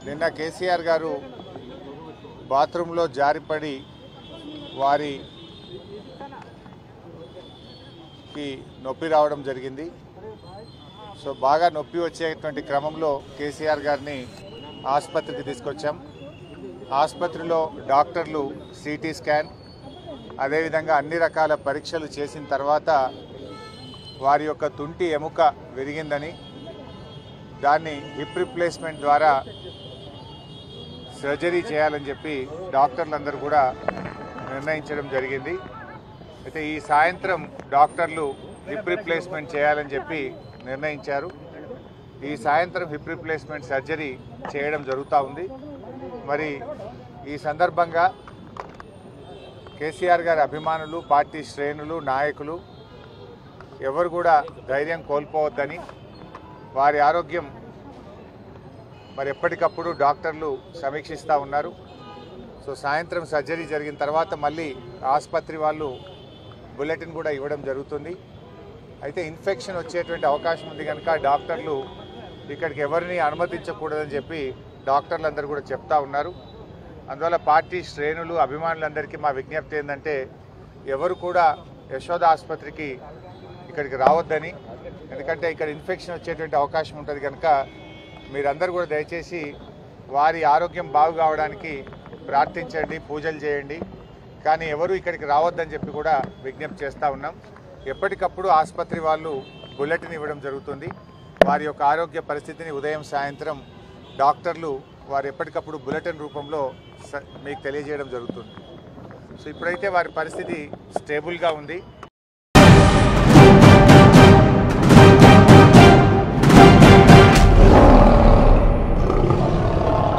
నిన్న కేసీఆర్ గారు బాత్రూంలో జారిపడి వారికి నొప్పి రావడం జరిగింది సో బాగా నొప్పి వచ్చేటువంటి క్రమంలో కేసీఆర్ గారిని ఆసుపత్రికి తీసుకొచ్చాం ఆసుపత్రిలో డాక్టర్లు సిటీ స్కాన్ అదేవిధంగా అన్ని రకాల పరీక్షలు చేసిన తర్వాత వారి యొక్క తుంటి ఎముక విరిగిందని దాన్ని హిప్ రిప్లేస్మెంట్ ద్వారా సర్జరీ చేయాలని చెప్పి డాక్టర్లందరూ కూడా నిర్ణయించడం జరిగింది అయితే ఈ సాయంత్రం డాక్టర్లు హిప్ రిప్లేస్మెంట్ చేయాలని చెప్పి నిర్ణయించారు ఈ సాయంత్రం హిప్ రిప్లేస్మెంట్ సర్జరీ చేయడం జరుగుతూ ఉంది మరి ఈ సందర్భంగా కేసీఆర్ గారి అభిమానులు పార్టీ శ్రేణులు నాయకులు ఎవరు కూడా ధైర్యం కోల్పోవద్దని వారి ఆరోగ్యం మరి ఎప్పటికప్పుడు డాక్టర్లు సమీక్షిస్తూ ఉన్నారు సో సాయంత్రం సర్జరీ జరిగిన తర్వాత మళ్ళీ ఆసుపత్రి వాళ్ళు బులెటిన్ కూడా ఇవ్వడం జరుగుతుంది అయితే ఇన్ఫెక్షన్ వచ్చేటువంటి అవకాశం ఉంది కనుక డాక్టర్లు ఇక్కడికి ఎవరిని అనుమతించకూడదని చెప్పి డాక్టర్లు అందరూ కూడా చెప్తా ఉన్నారు అందువల్ల పార్టీ శ్రేణులు అభిమానులందరికీ మా విజ్ఞప్తి ఏంటంటే ఎవరు కూడా యశోద ఆసుపత్రికి ఇక్కడికి రావద్దని ఎందుకంటే ఇక్కడ ఇన్ఫెక్షన్ వచ్చేటువంటి అవకాశం ఉంటుంది కనుక మీరందరూ కూడా దయచేసి వారి ఆరోగ్యం బాగు కావడానికి ప్రార్థించండి పూజలు చేయండి కానీ ఎవరు ఇక్కడికి రావద్దని చెప్పి కూడా విజ్ఞప్తి చేస్తూ ఉన్నాం ఎప్పటికప్పుడు ఆసుపత్రి వాళ్ళు బులెటిన్ ఇవ్వడం జరుగుతుంది వారి యొక్క ఆరోగ్య పరిస్థితిని ఉదయం సాయంత్రం డాక్టర్లు వారు ఎప్పటికప్పుడు బులెటిన్ రూపంలో స- మీకు తెలియజేయడం జరుగుతుంది సో ఇప్పుడైతే వారి పరిస్థితి స్టేబుల్గా ఉంది